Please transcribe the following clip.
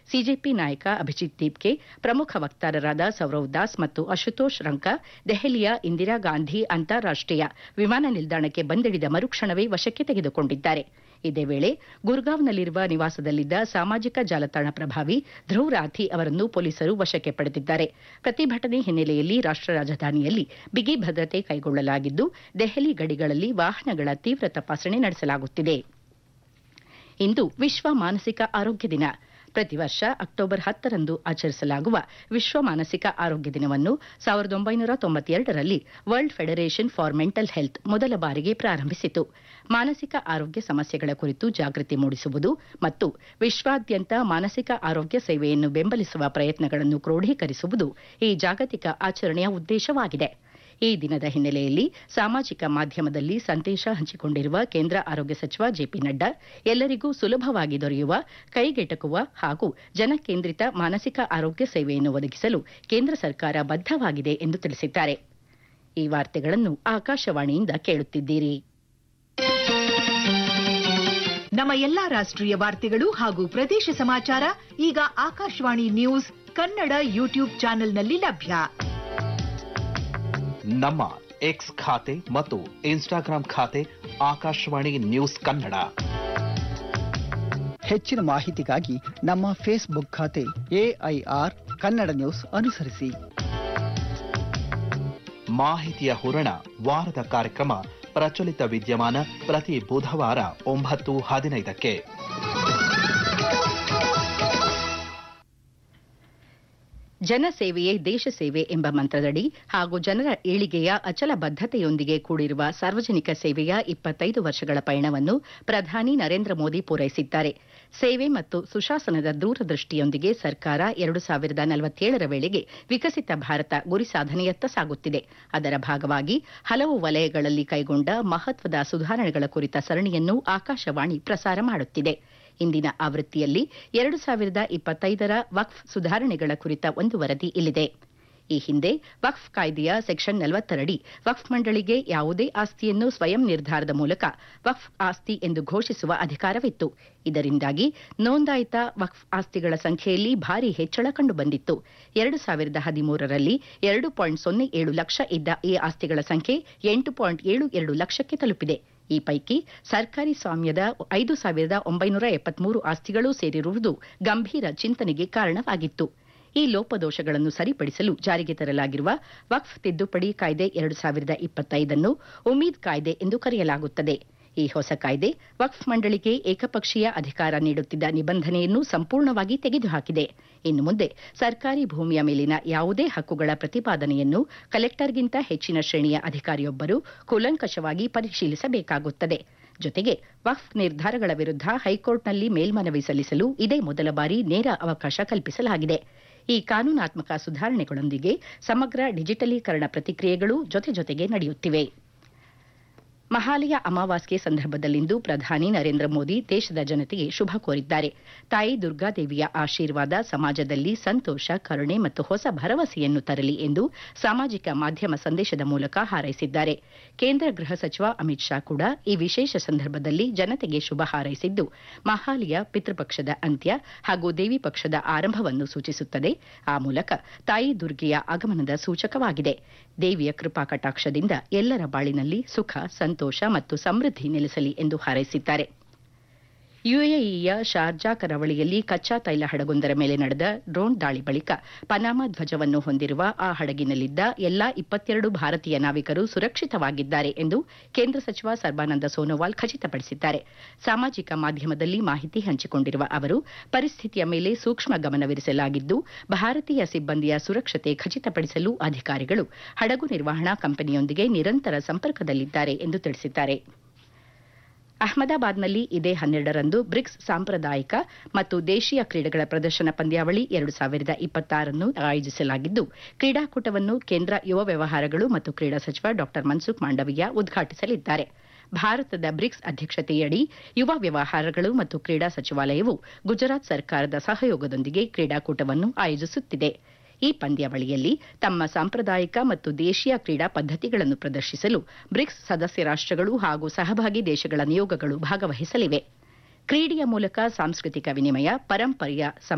CJP ನಾಯಕ ಅಭಿಜಿತ್ ದೀಪ್ಗೆ ಪ್ರಮುಖ ವಕ್ತಾರರಾದ ಸೌರವ್ ದಾಸ್ ಮತ್ತು ಅಶುತೋಷ್ ರಂಕ ದೆಹಲಿಯ ಇಂದಿರಾ ಗಾಂಧಿ ಅಂತಾರಾಷ್ಟೀಯ ವಿಮಾನ ನಿಲ್ದಾಣಕ್ಕೆ ಬಂದಿಳಿದ ಮರುಕ್ಷಣವೇ ವಶಕ್ಕೆ ತೆಗೆದುಕೊಂಡಿದ್ದಾರೆ ಇದೇ ವೇಳೆ ಗುರ್ಗಾವ್ನಲ್ಲಿರುವ ನಿವಾಸದಲ್ಲಿದ್ದ ಸಾಮಾಜಿಕ ಜಾಲತಾಣ ಪ್ರಭಾವಿ ಧ್ರುವ್ ರಾಥಿ ಅವರನ್ನು ಪೊಲೀಸರು ವಶಕ್ಕೆ ಪಡೆದಿದ್ದಾರೆ ಪ್ರತಿಭಟನೆ ಹಿನ್ನೆಲೆಯಲ್ಲಿ ರಾಷ್ಟ ರಾಜಧಾನಿಯಲ್ಲಿ ಬಿಗಿ ಭದ್ರತೆ ಕೈಗೊಳ್ಳಲಾಗಿದ್ದು ದೆಹಲಿ ಗಡಿಗಳಲ್ಲಿ ವಾಹನಗಳ ತೀವ್ರ ತಪಾಸಣೆ ನಡೆಸಲಾಗುತ್ತಿದೆ ಇಂದು ವಿಶ್ವ ಮಾನಸಿಕ ಆರೋಗ್ಯ ದಿನ ಪ್ರತಿ ವರ್ಷ ಅಕ್ಟೋಬರ್ ಹತ್ತರಂದು ಆಚರಿಸಲಾಗುವ ವಿಶ್ವ ಮಾನಸಿಕ ಆರೋಗ್ಯ ದಿನವನ್ನು ಸಾವಿರದ ಒಂಬೈನೂರ ತೊಂಬತ್ತೆರಡರಲ್ಲಿ World Federation for Mental Health ಮೊದಲ ಬಾರಿಗೆ ಪ್ರಾರಂಭಿಸಿತು ಮಾನಸಿಕ ಆರೋಗ್ಯ ಸಮಸ್ಯೆಗಳ ಕುರಿತು ಜಾಗೃತಿ ಮೂಡಿಸುವುದು ಮತ್ತು ವಿಶ್ವಾದ್ಯಂತ ಮಾನಸಿಕ ಆರೋಗ್ಯ ಸೇವೆಯನ್ನು ಬೆಂಬಲಿಸುವ ಪ್ರಯತ್ನಗಳನ್ನು ಕ್ರೋಢೀಕರಿಸುವುದು ಈ ಜಾಗತಿಕ ಆಚರಣೆಯ ಉದ್ದೇಶವಾಗಿದೆ ಈ ದಿನದ ಹಿನ್ನೆಲೆಯಲ್ಲಿ ಸಾಮಾಜಿಕ ಮಾಧ್ಯಮದಲ್ಲಿ ಸಂದೇಶ ಹಂಚಿಕೊಂಡಿರುವ ಕೇಂದ್ರ ಆರೋಗ್ಯ ಸಚಿವ ಜೆಪಿ ನಡ್ಡಾ ಎಲ್ಲರಿಗೂ ಸುಲಭವಾಗಿ ದೊರೆಯುವ ಕೈಗೆಟಕುವ ಹಾಗೂ ಜನಕೇಂದ್ರಿತ ಮಾನಸಿಕ ಆರೋಗ್ಯ ಸೇವೆಯನ್ನು ಒದಗಿಸಲು ಕೇಂದ್ರ ಸರ್ಕಾರ ಬದ್ಧವಾಗಿದೆ ಎಂದು ತಿಳಿಸಿದ್ದಾರೆ ಈ ವಾರ್ತೆಗಳನ್ನು ಆಕಾಶವಾಣಿಯಿಂದ ಕೇಳುತ್ತಿದ್ದೀರಿ ನಮ್ಮ ಎಲ್ಲಾ ರಾಷ್ಟ್ರೀಯ ವಾರ್ತೆಗಳು ಹಾಗೂ ಪ್ರದೇಶ ಸಮಾಚಾರ ಈಗ ಆಕಾಶವಾಣಿ ನ್ಯೂಸ್ ಕನ್ನಡ ಯೂಟ್ಯೂಬ್ ಚಾನೆಲ್ನಲ್ಲಿ ಲಭ್ಯ ನಮ್ಮ ಎಕ್ಸ್ ಖಾತೆ ಮತ್ತು ಇನ್ಸ್ಟಾಗ್ರಾಂ ಖಾತೆ ಆಕಾಶವಾಣಿ ನ್ಯೂಸ್ ಕನ್ನಡ ಹೆಚ್ಚಿನ ಮಾಹಿತಿಗಾಗಿ ನಮ್ಮ ಫೇಸ್ಬುಕ್ ಖಾತೆ ಎಐಆರ್ ಕನ್ನಡ ನ್ಯೂಸ್ ಅನುಸರಿಸಿ ಮಾಹಿತಿಯ ಹೂರಣ ವಾರದ ಕಾರ್ಯಕ್ರಮ ಪ್ರಚಲಿತ ವಿದ್ಯಮಾನ ಪ್ರತಿ ಬುಧವಾರ ಒಂಬತ್ತು ಹದಿನೈದಕ್ಕೆ ಜನಸೇವೆಯೇ ದೇಶ ಸೇವೆ ಎಂಬ ಮಂತ್ರದಡಿ ಹಾಗೂ ಜನರ ಏಳಿಗೆಯ ಅಚಲ ಬದ್ಧತೆಯೊಂದಿಗೆ ಕೂಡಿರುವ ಸಾರ್ವಜನಿಕ ಸೇವೆಯ ಇಪ್ಪತ್ತೈದು ವರ್ಷಗಳ ಪಯಣವನ್ನು ಪ್ರಧಾನಿ ನರೇಂದ್ರ ಮೋದಿ ಪೂರೈಸಿದ್ದಾರೆ ಸೇವೆ ಮತ್ತು ಸುಶಾಸನದ ದೂರದೃಷ್ಟಿಯೊಂದಿಗೆ ಸರ್ಕಾರ ಎರಡು ಸಾವಿರದ ನಲವತ್ತೇಳರ ವೇಳೆಗೆ ವಿಕಸಿತ ಭಾರತ ಗುರಿ ಸಾಧನೆಯತ್ತ ಸಾಗುತ್ತಿದೆ ಅದರ ಭಾಗವಾಗಿ ಹಲವು ವಲಯಗಳಲ್ಲಿ ಕೈಗೊಂಡ ಮಹತ್ವದ ಸುಧಾರಣೆಗಳ ಕುರಿತ ಸರಣಿಯನ್ನು ಆಕಾಶವಾಣಿ ಪ್ರಸಾರ ಮಾಡುತ್ತಿದೆ ಇಂದಿನ ಆವೃತ್ತಿಯಲ್ಲಿ ಎರಡು ಸಾವಿರದ ಇಪ್ಪತ್ತೈದರ ವಕ್ಫ್ ಸುಧಾರಣೆಗಳ ಕುರಿತ ಒಂದು ವರದಿ ಇಲ್ಲಿದೆ ಈ ಹಿಂದೆ ವಕ್ಫ್ ಕಾಯ್ದೆಯ ಸೆಕ್ಷನ್ ನಲವತ್ತರಡಿ ವಕ್ಫ್ ಮಂಡಳಿಗೆ ಯಾವುದೇ ಆಸ್ತಿಯನ್ನು ಸ್ವಯಂ ನಿರ್ಧಾರದ ಮೂಲಕ ವಕ್ಫ್ ಆಸ್ತಿ ಎಂದು ಘೋಷಿಸುವ ಅಧಿಕಾರವಿತ್ತು ಇದರಿಂದಾಗಿ ನೋಂದಾಯಿತ ವಕ್ಫ್ ಆಸ್ತಿಗಳ ಸಂಖ್ಯೆಯಲ್ಲಿ ಭಾರಿ ಹೆಚ್ಚಳ ಕಂಡುಬಂದಿತ್ತು ಎರಡು ಸಾವಿರದ ಹದಿಮೂರರಲ್ಲಿ ಎರಡು ಪಾಯಿಂಟ್ ಸೊನ್ನೆ ಏಳು ಲಕ್ಷ ಇದ್ದ ಈ ಆಸ್ತಿಗಳ ಸಂಖ್ಯೆ ಎಂಟು ಪಾಯಿಂಟ್ ಏಳು ಎರಡು ಲಕ್ಷಕ್ಕೆ ತಲುಪಿದೆ ಈ ಪೈಕಿ ಸರ್ಕಾರಿ ಸ್ವಾಮ್ಯದ ಐದು ಸಾವಿರದ ಒಂಬೈನೂರ ಎಪ್ಪತ್ಮೂರು ಆಸ್ತಿಗಳು ಸೇರಿರುವುದು ಗಂಭೀರ ಚಿಂತನೆಗೆ ಕಾರಣವಾಗಿತ್ತು ಈ ಲೋಪದೋಷಗಳನ್ನು ಸರಿಪಡಿಸಲು ಜಾರಿಗೆ ತರಲಾಗಿರುವ ವಕ್ಫ್ ತಿದ್ದುಪಡಿ ಕಾಯ್ದೆ ಎರಡು ಸಾವಿರದ ಇಪ್ಪತ್ತೈದನ್ನು ಉಮೀದ್ ಕಾಯ್ದೆ ಎಂದು ಕರೆಯಲಾಗುತ್ತದೆ ಈ ಹೊಸ ಕಾಯ್ದೆ ವಕ್ಫ್ ಮಂಡಳಿಗೆ ಏಕಪಕ್ಷೀಯ ಅಧಿಕಾರ ನೀಡುತ್ತಿದ್ದ ನಿಬಂಧನೆಯನ್ನು ಸಂಪೂರ್ಣವಾಗಿ ತೆಗೆದುಹಾಕಿದೆ ಇನ್ನು ಮುಂದೆ ಸರ್ಕಾರಿ ಭೂಮಿಯ ಮೇಲಿನ ಯಾವುದೇ ಹಕ್ಕುಗಳ ಪ್ರತಿಪಾದನೆಯನ್ನು ಕಲೆಕ್ಟರ್ಗಿಂತ ಹೆಚ್ಚಿನ ಶ್ರೇಣಿಯ ಅಧಿಕಾರಿಯೊಬ್ಬರು ಕೂಲಂಕಷವಾಗಿ ಪರಿಶೀಲಿಸಬೇಕಾಗುತ್ತದೆ ಜೊತೆಗೆ ವಕ್ಫ್ ನಿರ್ಧಾರಗಳ ವಿರುದ್ಧ ಹೈಕೋರ್ಟ್ನಲ್ಲಿ ಮೇಲ್ಮನವಿ ಸಲ್ಲಿಸಲು ಇದೇ ಮೊದಲ ಬಾರಿ ನೇರ ಅವಕಾಶ ಕಲ್ಪಿಸಲಾಗಿದೆ ಈ ಕಾನೂನಾತ್ಮಕ ಸುಧಾರಣೆಗಳೊಂದಿಗೆ ಸಮಗ್ರ ಡಿಜಿಟಲೀಕರಣ ಪ್ರತಿಕ್ರಿಯೆಗಳು ಜೊತೆ ಜೊತೆಗೆ ನಡೆಯುತ್ತಿವೆ ಮಹಾಲಯ ಅಮಾವಾಸ್ಯೆ ಸಂದರ್ಭದಲ್ಲಿಂದು ಪ್ರಧಾನಿ ನರೇಂದ್ರ ಮೋದಿ ದೇಶದ ಜನತೆಗೆ ಶುಭ ಕೋರಿದ್ದಾರೆ ತಾಯಿ ದುರ್ಗಾದೇವಿಯ ಆಶೀರ್ವಾದ ಸಮಾಜದಲ್ಲಿ ಸಂತೋಷ ಕರುಣೆ ಮತ್ತು ಹೊಸ ಭರವಸೆಯನ್ನು ತರಲಿ ಎಂದು ಸಾಮಾಜಿಕ ಮಾಧ್ಯಮ ಸಂದೇಶದ ಮೂಲಕ ಹಾರೈಸಿದ್ದಾರೆ ಕೇಂದ್ರ ಗೃಹ ಸಚಿವ ಅಮಿತ್ ಶಾ ಕೂಡ ಈ ವಿಶೇಷ ಸಂದರ್ಭದಲ್ಲಿ ಜನತೆಗೆ ಶುಭ ಹಾರೈಸಿದ್ದು ಮಹಾಲಯ ಪಿತೃಪಕ್ಷದ ಅಂತ್ಯ ಹಾಗೂ ದೇವಿ ಪಕ್ಷದ ಆರಂಭವನ್ನು ಸೂಚಿಸುತ್ತದೆ ಆ ಮೂಲಕ ತಾಯಿ ದುರ್ಗೆಯ ಆಗಮನದ ಸೂಚಕವಾಗಿದೆ ದೇವಿಯ ಕೃಪಾ ಕಟಾಕ್ಷದಿಂದ ಎಲ್ಲರ ಬಾಳಿನಲ್ಲಿ ಸುಖ ಸಂತೋಷ ಮತ್ತು ಸಮೃದ್ಧಿ ನೆಲೆಸಲಿ ಎಂದು ಹಾರೈಸಿದ್ದಾರೆ ಯುಎಇಯ ಶಾರ್ಜಾ ಕರಾವಳಿಯಲ್ಲಿ ಕಚ್ಚಾ ತೈಲ ಹಡಗೊಂದರ ಮೇಲೆ ನಡೆದ ಡ್ರೋನ್ ದಾಳಿ ಬಳಿಕ ಪನಾಮಾ ಧ್ವಜವನ್ನು ಹೊಂದಿರುವ ಆ ಹಡಗಿನಲ್ಲಿದ್ದ ಎಲ್ಲಾ ಇಪ್ಪತ್ತೆರಡು ಭಾರತೀಯ ನಾವಿಕರು ಸುರಕ್ಷಿತವಾಗಿದ್ದಾರೆ ಎಂದು ಕೇಂದ್ರ ಸಚಿವ ಸರ್ಬಾನಂದ ಸೋನೋವಾಲ್ ಖಚಿತಪಡಿಸಿದ್ದಾರೆ ಸಾಮಾಜಿಕ ಮಾಧ್ಯಮದಲ್ಲಿ ಮಾಹಿತಿ ಹಂಚಿಕೊಂಡಿರುವ ಅವರು ಪರಿಸ್ಥಿತಿಯ ಮೇಲೆ ಸೂಕ್ಷ್ಮ ಗಮನವಿರಿಸಲಾಗಿದ್ದು ಭಾರತೀಯ ಸಿಬ್ಬಂದಿಯ ಸುರಕ್ಷತೆ ಖಚಿತಪಡಿಸಲು ಅಧಿಕಾರಿಗಳು ಹಡಗು ನಿರ್ವಹಣಾ ಕಂಪನಿಯೊಂದಿಗೆ ನಿರಂತರ ಸಂಪರ್ಕದಲ್ಲಿದ್ದಾರೆ ಎಂದು ತಿಳಿಸಿದ್ದಾರೆ ಅಹಮದಾಬಾದ್ನಲ್ಲಿ ಇದೇ ಹನ್ನೆರಡರಂದು ಬ್ರಿಕ್ಸ್ ಸಾಂಪ್ರದಾಯಿಕ ಮತ್ತು ದೇಶೀಯ ಕ್ರೀಡೆಗಳ ಪ್ರದರ್ಶನ ಪಂದ್ಯಾವಳಿ ಎರಡು ಸಾವಿರದ ಇಪ್ಪತ್ತಾರನ್ನು ಆಯೋಜಿಸಲಾಗಿದ್ದು ಕ್ರೀಡಾಕೂಟವನ್ನು ಕೇಂದ್ರ ಯುವ ವ್ಯವಹಾರಗಳು ಮತ್ತು ಕ್ರೀಡಾ ಸಚಿವ ಡಾ ಮನ್ಸುಖ್ ಮಾಂಡವೀಯ ಉದ್ಘಾಟಿಸಲಿದ್ದಾರೆ ಭಾರತದ ಬ್ರಿಕ್ಸ್ ಅಧ್ಯಕ್ಷತೆಯಡಿ ಯುವ ವ್ಯವಹಾರಗಳು ಮತ್ತು ಕ್ರೀಡಾ ಸಚಿವಾಲಯವು ಗುಜರಾತ್ ಸರ್ಕಾರದ ಸಹಯೋಗದೊಂದಿಗೆ ಕ್ರೀಡಾಕೂಟವನ್ನು ಆಯೋಜಿಸುತ್ತಿದೆ ಈ ಪಂದ್ಯಾವಳಿಯಲ್ಲಿ ತಮ್ಮ ಸಾಂಪ್ರದಾಯಿಕ ಮತ್ತು ದೇಶೀಯ ಕ್ರೀಡಾ ಪದ್ಧತಿಗಳನ್ನು ಪ್ರದರ್ಶಿಸಲು ಬ್ರಿಕ್ಸ್ ಸದಸ್ಯ ರಾಷ್ಟಗಳು ಹಾಗೂ ಸಹಭಾಗಿ ದೇಶಗಳ ನಿಯೋಗಗಳು ಭಾಗವಹಿಸಲಿವೆ ಕ್ರೀಡೆಯ ಮೂಲಕ ಸಾಂಸ್ಕೃತಿಕ ವಿನಿಮಯ ಪರಂಪರೆಯ